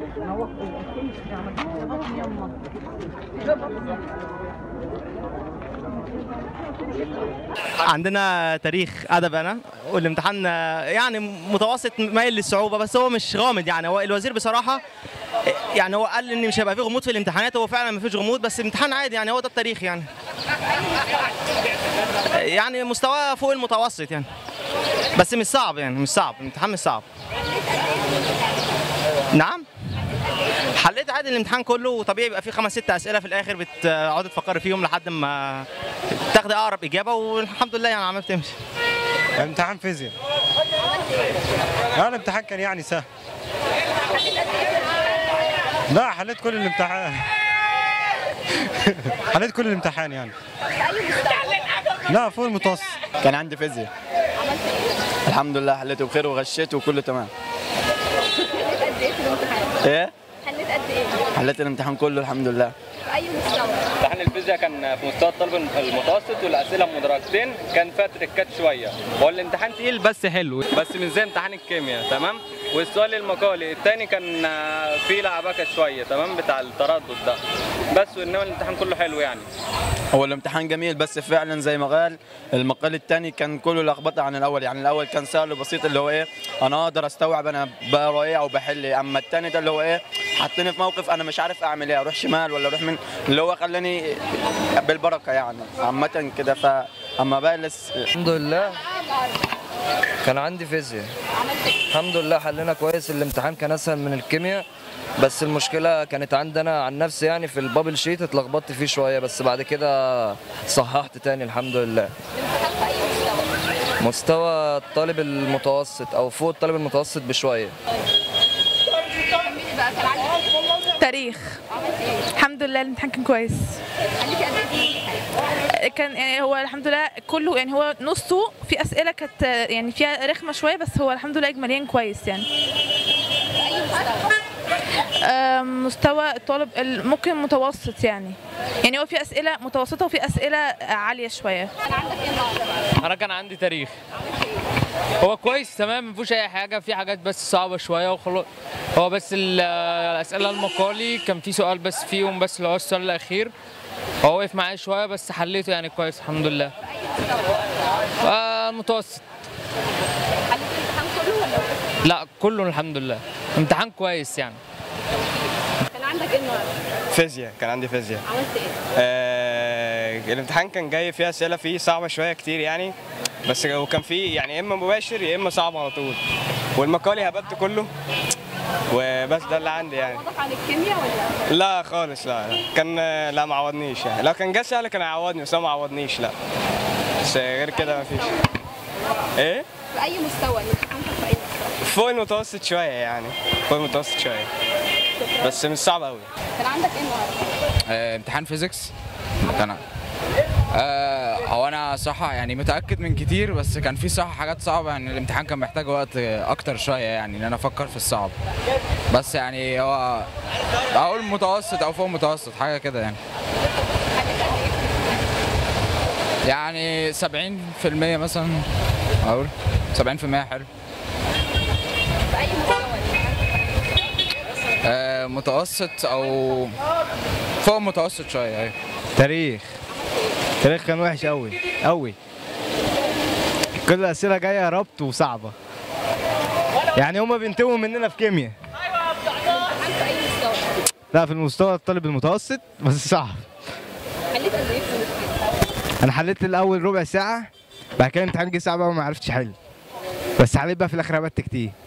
عندنا تاريخ ادب انا والامتحان آه، يعني متوسط مايل للصعوبه بس هو مش غامض يعني هو الوزير بصراحه آه، يعني هو قال ان مش هيبقى فيه غموض في الامتحانات هو فعلا ما فيش غموض بس الامتحان عادي يعني هو ده التاريخ يعني آه، يعني مستوى فوق المتوسط يعني بس مش صعب يعني مش صعب الامتحان مش صعب نعم حليت عادي الامتحان كله وطبيعي يبقى فيه خمس ست اسئله في الاخر بتقعدي تفكري فيهم لحد ما تاخدي اقرب اجابه والحمد لله يعني عملت تمشي امتحان فيزياء اه الامتحان كان يعني سهل لا حليت كل الامتحان حليت كل الامتحان يعني لا فوق المتوسط كان عندي فيزياء الحمد لله حليته بخير وغشيت وكله تمام ايه حليت قد ايه؟ حليت الامتحان كله الحمد لله في اي مستوى؟ امتحان الفيزياء كان في مستوى الطالب المتوسط والاسئله مدرجتين كان فيها تريكات شويه هو الامتحان تقيل بس حلو بس مش زي امتحان الكيمياء تمام والسؤال المقالي الثاني كان آه، فيه لعبكه شويه تمام بتاع التردد ده بس وانما الامتحان كله حلو يعني هو الامتحان جميل بس فعلا زي ما قال المقال الثاني كان كله لخبطه عن الاول يعني الاول كان سهل وبسيط اللي هو ايه انا اقدر استوعب انا بقرا ايه او بحل ايه اما الثاني ده اللي هو ايه حطني في موقف انا مش عارف اعمل ايه اروح شمال ولا اروح من اللي هو خلاني بالبركه يعني عامه كده ف اما بقى لس... الحمد لله كان عندي فيزياء الحمد لله حلينا كويس الامتحان كان اسهل من الكيمياء بس المشكله كانت عندنا عن نفسي يعني في البابل شيت اتلخبطت فيه شويه بس بعد كده صححت تاني الحمد لله مستوى الطالب المتوسط او فوق الطالب المتوسط بشويه كملي بقى كان عندك تاريخ الحمد لله الامتحان كان كويس حليتي قد ايه؟ كان يعني هو الحمد لله كله يعني هو نصه في اسئله كانت يعني فيها رخمه شويه بس هو الحمد لله اجماليا كويس يعني في اي مستوى؟ آم، مستوى الطالب ال- ممكن متوسط يعني يعني هو في اسئله متوسطه وفي اسئله عاليه شويه كان عندك ايه النهارده؟ انا كان عندي تاريخ هو كويس تمام مفيهوش اي حاجه في حاجات بس صعبه شويه وخلاص هو بس ال- الاسئله المقالي كان في سؤال بس فيهم بس اللي هو السؤال الاخير هو وقف معايا شويه بس حليته يعني كويس الحمد لله آه متوسط حليت الامتحان كله ولا وقفت؟ لا كله الحمد لله امتحان كويس يعني كان عندك ايه النهارده؟ فيزياء كان عندي فيزياء عملت ايه؟ آه الامتحان كان جاي فيه اسئله فيه صعبه شويه كتير يعني بس وكان فيه يعني يا اما مباشر يا اما صعب على طول والمقالي هبت كله وبس ده اللي عندي يعني واضح عن الكيمياء ولا؟ لا خالص لا لا كان لا ما عوضنيش يعني لو كان جه سهل كان هيعوضني بس هو ما عوضنيش لا بس غير كده ما فيش ايه في اي مستوى؟ الامتحان كان في اي مستوى؟ فوق المتوسط شويه يعني فوق المتوسط شويه بس مش صعب قوي كان عندك ايه النهارده؟ آه، امتحان فيزيكس كان آه، هو انا صح يعني متاكد من كتير بس كان في صح حاجات صعبه يعني الامتحان كان محتاج وقت اكتر شويه يعني ان انا افكر في الصعب بس يعني هو اقول متوسط او فوق متوسط حاجه كده يعني يعني 70% مثلا اقول 70% حلو في اي مستوى؟ آه، متوسط او فوق متوسط شويه ايوه تاريخ تاريخ كان وحش قوي قوي كل الاسئله جايه ربط وصعبه يعني هما بينتبهوا مننا في كيمياء الامتحان في اي مستوى؟ لا في المستوى الطالب المتوسط بس صعب حليت قد ايه في الامتحان؟ انا حليت الاول ربع ساعه بعد كده الامتحان جه صعب قوي ما عرفتش احل بس حليت بقى في الاخر هبت كتير